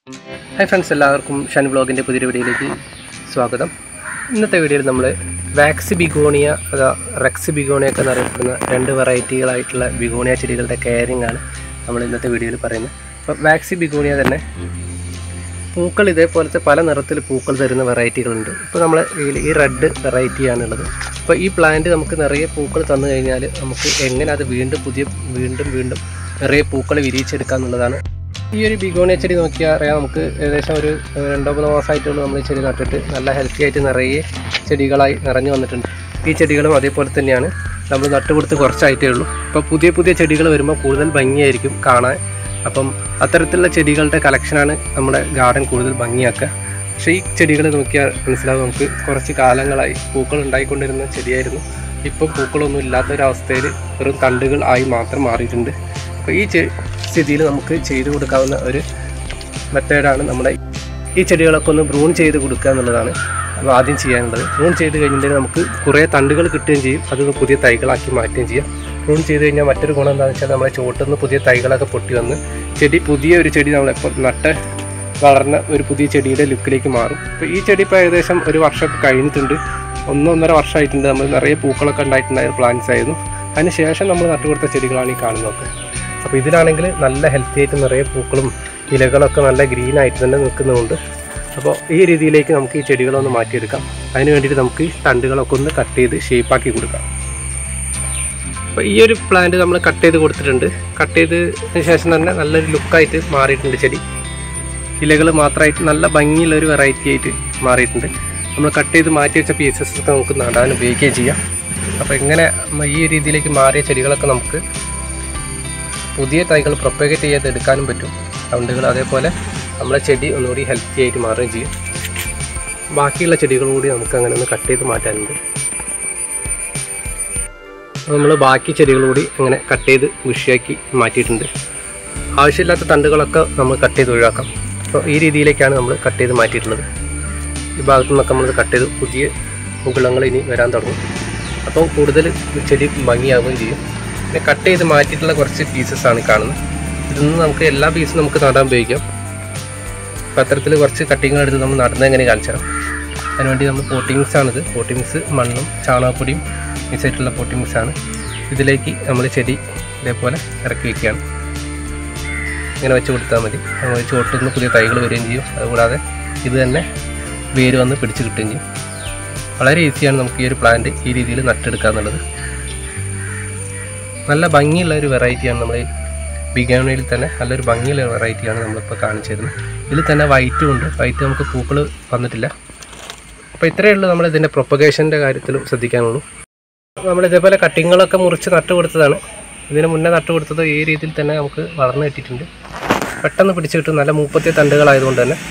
hi friends എല്ലാവർക്കും ഷൻ വ്ളോഗിൻ്റെ പുതിയൊരു വീഡിയോയിലേക്ക് സ്വാഗതം ഇന്നത്തെ വീഡിയോയിൽ നമ്മൾ വാക്സ് ബിഗോണിയ അതാ റെക്സ് ബിഗോണിയ ഒക്കെ എന്നറിയപ്പെടുന്ന രണ്ട് വെറൈറ്റികളായിട്ടുള്ള ബിഗോണിയ ചെടികളുടെ കെയറിംഗ് ആണ് നമ്മൾ ഇന്നത്തെ വീഡിയോയിൽ പറയുന്നത് അപ്പോൾ വാക്സി ബിഗോണിയ തന്നെ പൂക്കൾ ഇതേപോലത്തെ പല നിറത്തിൽ പൂക്കൾ തരുന്ന വെറൈറ്റികളുണ്ട് ഇപ്പോൾ നമ്മൾ ഈ റെഡ് വെറൈറ്റിയാണുള്ളത് അപ്പോൾ ഈ പ്ലാന്റ് നമുക്ക് നിറയെ പൂക്കൾ തന്നു കഴിഞ്ഞാൽ നമുക്ക് എങ്ങനെ അത് വീണ്ടും പുതിയ വീണ്ടും വീണ്ടും നിറയെ പൂക്കൾ വിരിയിച്ചെടുക്കുക എന്നുള്ളതാണ് ഈ ഒരു ബിഗോണിയ ചെടി നോക്കിയാൽ അറിയാം നമുക്ക് ഏകദേശം ഒരു ഏഹ്, രണ്ടോ മൂന്നോ മാസമായിട്ടുള്ളൂ നമ്മൾ ഈ ചെടി നട്ടിട്ട് നല്ല ഹെൽത്തി ആയിട്ട് നിറയെ ചെടികളായി നിറഞ്ഞു വന്നിട്ടുണ്ട് ഈ ചെടികളും അതേപോലെ തന്നെയാണ് നമ്മൾ നട്ടുകൊടുത്ത് കുറച്ചായിട്ടേ ഉള്ളൂ അപ്പോൾ പുതിയ പുതിയ ചെടികൾ വരുമ്പോൾ കൂടുതൽ ഭംഗിയായിരിക്കും കാണാൻ അപ്പം അത്തരത്തിലുള്ള ചെടികളുടെ കളക്ഷനാണ് നമ്മുടെ ഗാർഡൻ കൂടുതൽ ഭംഗിയാക്കുക പക്ഷേ ഈ ചെടികൾ നോക്കിയാൽ മനസ്സിലാവും നമുക്ക് കുറച്ച് കാലങ്ങളായി പൂക്കൾ ഉണ്ടായിക്കൊണ്ടിരുന്ന ചെടിയായിരുന്നു ഇപ്പം പൂക്കളൊന്നും ഇല്ലാത്തൊരവസ്ഥയിൽ വെറും തണ്ടുകൾ ആയി മാത്രം മാറിയിട്ടുണ്ട് അപ്പോൾ ഈ ചെ- സ്ഥിതിയിൽ നമുക്ക് ചെയ്തു കൊടുക്കാവുന്ന ഒരു മെത്തേഡാണ് നമ്മുടെ ഈ ചെടികളൊക്കെ ഒന്ന് ബ്രൂൺ ചെയ്ത് കൊടുക്കുക എന്നുള്ളതാണ് അപ്പോൾ ആദ്യം ചെയ്യാനുള്ളത് ബ്രൂൺ ചെയ്ത് കഴിഞ്ഞിട്ടുണ്ടെങ്കിൽ നമുക്ക് കുറേ തണ്ടുകൾ കിട്ടുകയും ചെയ്യും അത് പുതിയ തൈകളാക്കി മാറ്റുകയും ചെയ്യാം ബ്രൂൺ ചെയ്ത് കഴിഞ്ഞാൽ മറ്റൊരു ഗുണം എന്താണെന്ന് വെച്ചാൽ നമ്മുടെ ചുവട്ടിൽ നിന്ന് പുതിയ തൈകളൊക്കെ പൊട്ടി വന്ന് ചെടി പുതിയ ഒരു ചെടി നമ്മളെപ്പോൾ നട്ട് വളർന്ന ഒരു പുതിയ ചെടിയുടെ ലുക്കിലേക്ക് മാറും അപ്പോൾ ഈ ചെടി ഇപ്പോൾ ഏകദേശം ഒരു വർഷമൊക്കെ കഴിഞ്ഞിട്ടുണ്ട് ഒന്നൊന്നര വർഷമായിട്ടുണ്ട് നമ്മൾ നിറയെ പൂക്കളൊക്കെ ഉണ്ടായിട്ടുണ്ടായ പ്ലാന്റ്സ് ആയിരുന്നു അതിന് ശേഷം നമ്മൾ നട്ടുകൊടുത്ത ചെടികളാണ് ഈ കാണുന്നതൊക്കെ അപ്പോൾ ഇതിലാണെങ്കിൽ നല്ല ഹെൽത്തി ആയിട്ട് നിറയെ പൂക്കളും ഇലകളൊക്കെ നല്ല ഗ്രീൻ ആയിട്ട് തന്നെ നിൽക്കുന്നുണ്ട് അപ്പോൾ ഈ രീതിയിലേക്ക് നമുക്ക് ഈ ചെടികളൊന്ന് മാറ്റിയെടുക്കാം അതിന് വേണ്ടിയിട്ട് നമുക്ക് ഈ തണ്ടുകളൊക്കെ ഒന്ന് കട്ട് ചെയ്ത് ഷേപ്പാക്കി കൊടുക്കാം അപ്പോൾ ഈ ഒരു പ്ലാന്റ് നമ്മൾ കട്ട് ചെയ്ത് കൊടുത്തിട്ടുണ്ട് കട്ട് ചെയ്തതിന് ശേഷം തന്നെ നല്ലൊരു ലുക്കായിട്ട് മാറിയിട്ടുണ്ട് ചെടി ഇലകൾ മാത്രമായിട്ട് നല്ല ഭംഗിയുള്ള ഒരു വെറൈറ്റി ആയിട്ട് മാറിയിട്ടുണ്ട് നമ്മൾ കട്ട് ചെയ്ത് മാറ്റി വെച്ച പീസസ് ഒക്കെ നമുക്ക് നടാൻ ഉപയോഗിക്കുകയും ചെയ്യാം അപ്പോൾ ഇങ്ങനെ ഈ രീതിയിലേക്ക് മാറിയ ചെടികളൊക്കെ നമുക്ക് പുതിയ തൈകൾ പ്രൊപ്പഗേറ്റ് ചെയ്ത് എടുക്കാനും പറ്റും തണ്ടുകൾ അതേപോലെ നമ്മളെ ചെടി ഒന്നുകൂടി ഹെൽത്തി ആയിട്ട് മാറുകയും ചെയ്യും ബാക്കിയുള്ള ചെടികൾ കൂടി നമുക്ക് അങ്ങനെ ഒന്ന് കട്ട് ചെയ്ത് മാറ്റാനുണ്ട് നമ്മൾ ബാക്കി ചെടികൾ കൂടി അങ്ങനെ കട്ട് ചെയ്ത് വിഷയാക്കി മാറ്റിയിട്ടുണ്ട് ആവശ്യമില്ലാത്ത തണ്ടുകളൊക്കെ നമ്മൾ കട്ട് ചെയ്ത് ഒഴിവാക്കാം അപ്പോൾ ഈ രീതിയിലേക്കാണ് നമ്മൾ കട്ട് ചെയ്ത് മാറ്റിയിട്ടുള്ളത് ഈ ഭാഗത്തു നിന്നൊക്കെ നമ്മൾ കട്ട് ചെയ്ത് പുതിയ മുകുളങ്ങൾ ഇനി വരാൻ തുടങ്ങും അപ്പോൾ കൂടുതൽ ചെടി ഭംഗിയാവുകയും ചെയ്യും പിന്നെ കട്ട് ചെയ്ത് മാറ്റിയിട്ടുള്ള കുറച്ച് പീസസ് ആണ് ഈ കാണുന്നത് ഇതിൽ നിന്ന് നമുക്ക് എല്ലാ പീസും നമുക്ക് നടാൻ ഉപയോഗിക്കാം അപ്പോൾ അത്തരത്തിൽ കുറച്ച് കട്ടിങ്ങൾ എടുത്ത് നമ്മൾ നടുന്നത് എങ്ങനെ കാണിച്ചു തരാം അതിനുവേണ്ടി നമ്മൾ പോട്ടിങ്സ് ആണിത് പോട്ടിങ്സ് മണ്ണും ചാണകപ്പൊടിയും മിക്സ് ആയിട്ടുള്ള പോട്ടിങ്സ് ആണ് ഇതിലേക്ക് നമ്മൾ ചെടി ഇതേപോലെ ഇറക്കി വയ്ക്കുകയാണ് ഇങ്ങനെ വെച്ച് കൊടുത്താൽ മതി നമ്മൾ ചുവട്ടിൽ നിന്ന് പുതിയ തൈകൾ വരികയും ചെയ്യും അതുകൂടാതെ ഇത് തന്നെ വേര് വന്ന് പിടിച്ച് കിട്ടുകയും ചെയ്യും വളരെ ഈസിയാണ് നമുക്ക് ഈ ഒരു പ്ലാന്റ് ഈ രീതിയിൽ നട്ടെടുക്കുക എന്നുള്ളത് നല്ല ഭംഗിയുള്ള ഒരു വെറൈറ്റിയാണ് നമ്മൾ ബിഗാനയിൽ തന്നെ നല്ലൊരു ഭംഗിയുള്ള വെറൈറ്റിയാണ് നമ്മളിപ്പോൾ കാണിച്ചു തരുന്നത് ഇതിൽ തന്നെ വൈറ്റും ഉണ്ട് വൈറ്റ് നമുക്ക് പൂക്കൾ വന്നിട്ടില്ല അപ്പോൾ ഇത്രയേ ഉള്ളൂ നമ്മൾ ഇതിൻ്റെ പ്രൊപ്പഗേഷൻ്റെ കാര്യത്തിലും ശ്രദ്ധിക്കാനുള്ളൂ നമ്മൾ ഇതേപോലെ കട്ടിങ്ങുകളൊക്കെ മുറിച്ച് നട്ട് കൊടുത്തതാണ് ഇതിന് മുന്നേ നട്ട് കൊടുത്തത് ഈ രീതിയിൽ തന്നെ നമുക്ക് വളർന്നു കിട്ടിയിട്ടുണ്ട് പെട്ടെന്ന് പിടിച്ചു കിട്ടും നല്ല മൂപ്പത്തിയ തണ്ടുകളായതുകൊണ്ട് തന്നെ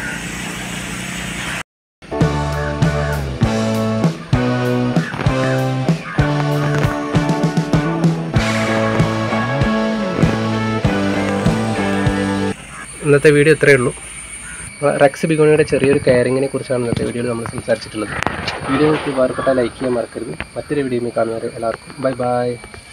ഇന്നത്തെ വീഡിയോ ഇത്രയേ ഉള്ളൂ റെക്സ് ബിഗോണിയുടെ ചെറിയൊരു കെയറിങ്ങിനെ കുറിച്ചാണ് ഇന്നത്തെ വീഡിയോയിൽ നമ്മൾ സംസാരിച്ചിട്ടുള്ളത് വീഡിയോ നിങ്ങൾക്ക് ഉപകാരപ്പെട്ടാൽ ലൈക്ക് ചെയ്യാൻ മറക്കരുത് മറ്റൊരു വീഡിയോയിൽ കാണുന്നവരെ എല്ലാവർക്കും ബൈ ബൈ